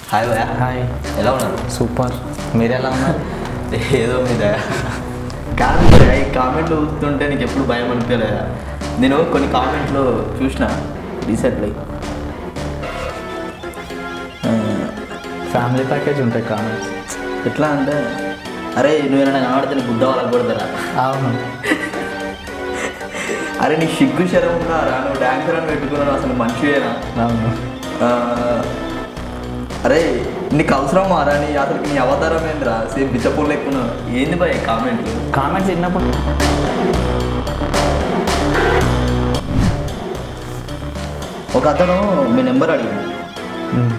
Hi భయ hi ఎలా ఉన్నారు సూపర్ మీరు ఎలా ఉన్నారు ఏదో మీద కాదు భయ్యా, ఈ కామెంట్లు చూస్తుంటే నీకు ఎప్పుడు భయం అనిపించలేదా నేను కొన్ని కామెంట్లు చూసిన రీసెంట్లీ ఫ్యామిలీ ప్యాకేజ్ ఉంటాయి కామెంట్స్ ఎట్లా అంటే అరే నువ్వు ఏమైనా కనబడితే నీ బుద్ధ వాళ్ళకి కొడతారా అవును అరే నీ సిగ్గు శరం ఉన్నారా నువ్వు డాన్సర్ అని పెట్టుకున్నావు అసలు మనిషివేనా అవును ఆ, అరే నీకు అవసరం రా నీ అసలు నీ అవతారం ఏందిరా సేమ్ బిచ్చపూర్ లెక్కున్నావు ఏంది భయ కామెంట్లు కామెంట్స్ విన్నప్పుడు ఒక అతను మీ నెంబర్ అడిగింది మ్మ్.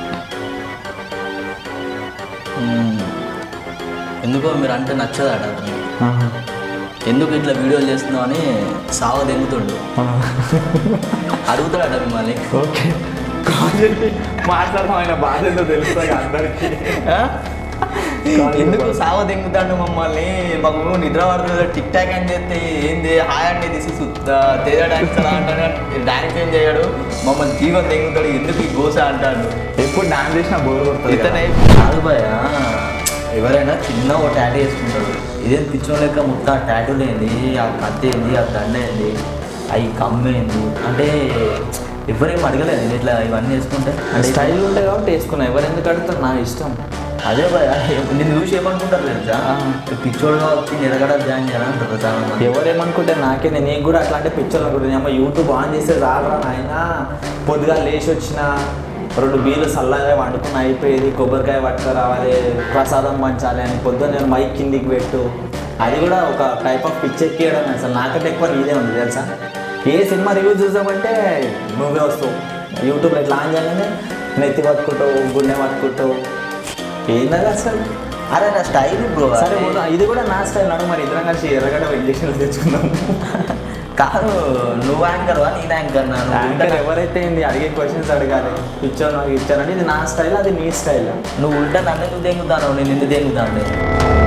మ్మ్. ఎందుకో మీరు అంటే నచ్చదాట అతనికి ఆహా. ఎందుకు ఇట్లా వీడియోలు చేస్తున్నావు అని సావ దెంగుతుండు ఆ. అడుగుతాడట మిమ్మల్ని ఓకే కాల్ చేసి మాట్లాడడం ఆయన బాధ ఏందో తెలుస్తుంది అందరికీ ఆ? ఎందుకు సావ దెంగుతాడు మమ్మల్ని మాకు నిద్ర పడుతుంది టిక్ టాక్ అని చేస్తే ఏంది హాయ్ అంటే తీసి తేజ డాన్స్ ఎలా అంటాడు డాన్స్ ఏం చేయడు మమ్మల్ని జీవం దెంగుతాడు ఎందుకు ఈ గోస అంటాడు ఎప్పుడు డాన్స్ చేసినా బోర్ కొడుతుంది ఇతనే కాదు భయ ఎవరైనా చిన్న ఒక టాటూ వేసుకుంటాడు ఇదేం పిచ్చో లెక్క మొత్తం ఆ టాటూలు ఏంది ఆ కత్తి ఏంది ఆ దండ ఏంది అవి కమ్మేంది అంటే ఎవరేం అడగలేదు నేను ఇట్లా ఇవన్నీ వేసుకుంటే అంటే స్టైల్ ఉంటాయి కాబట్టి వేసుకున్నా ఎవరు ఎందుకు అడుగుతారు నా ఇష్టం అదే భయ నిన్ను చూసి ఏమనుకుంటారు తెలుసా ఆ. పిచ్చోడుగా వచ్చి నిలగడ జాయిన్ చేయాలంటారు చాలా మంది ఎవరేమనుకుంటే నాకే నేను కూడా అట్లాంటి పిక్చర్లు అనుకుంటుంది అమ్మ యూట్యూబ్ ఆన్ చేస్తే రారా నాయన పొద్దుగా లేచి వచ్చిన రెండు బీలు చల్లగా వండుకుని అయిపోయేది కొబ్బరికాయ పట్టుకు రావాలి ప్రసాదం పంచాలి అని పొద్దున్న నేను మైక్ కిందికి పెట్టు అది కూడా ఒక టైప్ ఆఫ్ పిక్చర్ ఎక్కియడం అసలు నాకంటే ఎక్కువ ఇదే ఉంది తెలుసా ఏ సినిమా రివ్యూ చూసామంటే నువ్వే వస్తావు యూట్యూబ్లో ఇట్లా ఆన్ చేయగానే నెత్తి పట్టుకుంటావు గుండె పట్టుకుంటావు ఏంటది అసలు అరే నా స్టైల్ బ్రో సరే పోదాం. ఇది కూడా నా స్టైల్ నడు మరి ఇద్దరం కలిసి ఎర్రగడ్డ ఇంజక్షన్లు తెచ్చుకుందాం కాదు నువ్వు యాంకర్ వా నేను యాంకర్ యాంకర్ ఎవరైతే ఏంది అడిగే క్వశ్చన్స్ అడగాలి ఇచ్చాను నాకు ఇచ్చానంటే ఇది నా స్టైల్ అది నీ స్టైల్ నువ్వు ఉల్టా నన్ను ఎందుకు దెంగుతాను నేను ఎందుకు దెంగుతాను